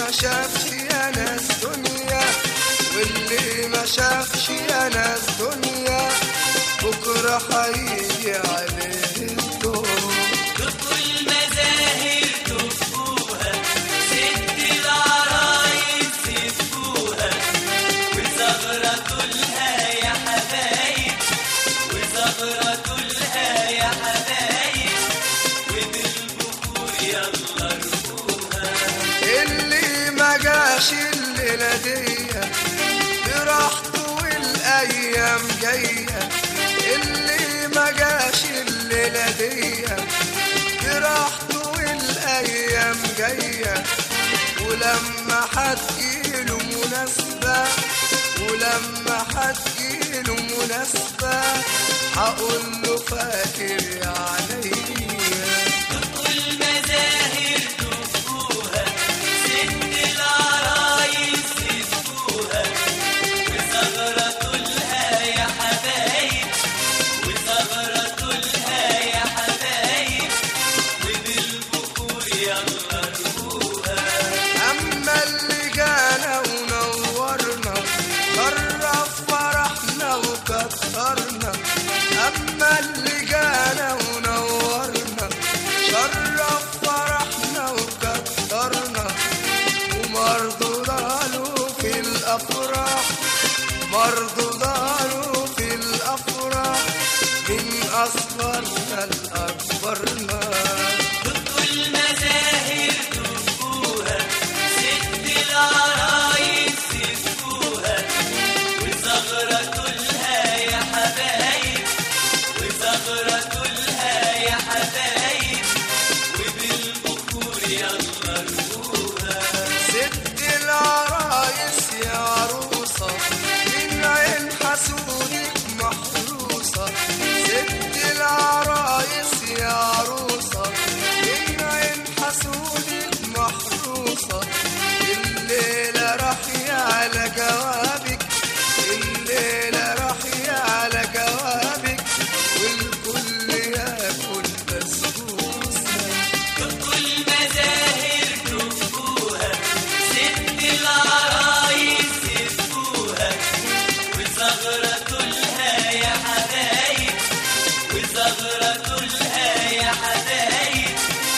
ما شافش يا ناس دنيا واللي ما شافش يا ناس دنيا بكرة هيجي عليه الدور دقوا المزاهر دقوها ست العرايس سفوها وزغرة لها يا حبايب وزغرة لها يا حبايب وبالبخور يلا ارقوها اللي ما جاش الليلة دي براحته والأيام جاية اللي ما جاش الليلة دي براحته والأيام جاية ولما هتجيله مناسبة ولما هتجيله مناسبة هقول له فاكر يا عليا دقوا المزاهر دقوها ست العرايس سفوها وزغرة لها يا حبايب وزغرة لها يا حبايب وبالبخور يلا ارقوها أما اللي جانا ونورنا شرف فرحنا وكترنا أما اللي جانا ونورنا شرف فرحنا وكترنا ومرضو ضالوا في الأفراح مرضو ضالوا في الأفراح من أصغرنا لأكبرنا دقوا المزاهر دقوها ست العرايس سفوها وزغرة لها يا حبايب وزغرة لها يا حبايب وبالبخور يلا ارقوها ست العرايس يا عروسة من عين حسودك محروسة ست العرايس يا عروسة من عين حسودك محروسة الليلة راحية على جوابك الليلة راحية على جوابك والكل ياكل بسبوسة دقوا المزاهر دقوها ست العرايس سفوها وزغرة لها يا حبايب وزغرة لها يا حبايب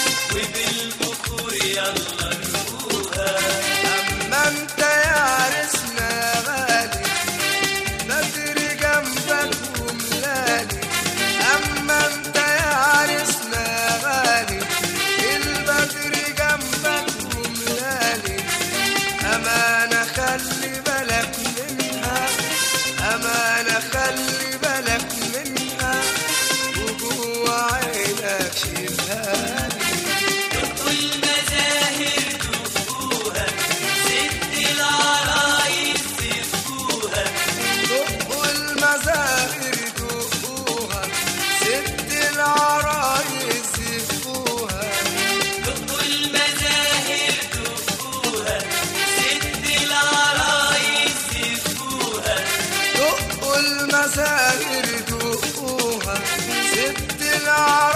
وبالبخور يلا ارقوها أما أنت يا عرسنا غالي بدر جنبك وملالي أما أنت يا عرسنا غالي البدر جنبك وملالي أمانة خلي بالك منها أمانة خلي بالك منها وجوه عينك شيلها لي دقوا المزاهر دقوها ست العرايس سفوها دقوا المزاهر دقوها ست العرايس يفوها دقوا المزاهر دقوها ست العرايس سفوها دقوا المزاهر دقوها ست العرايس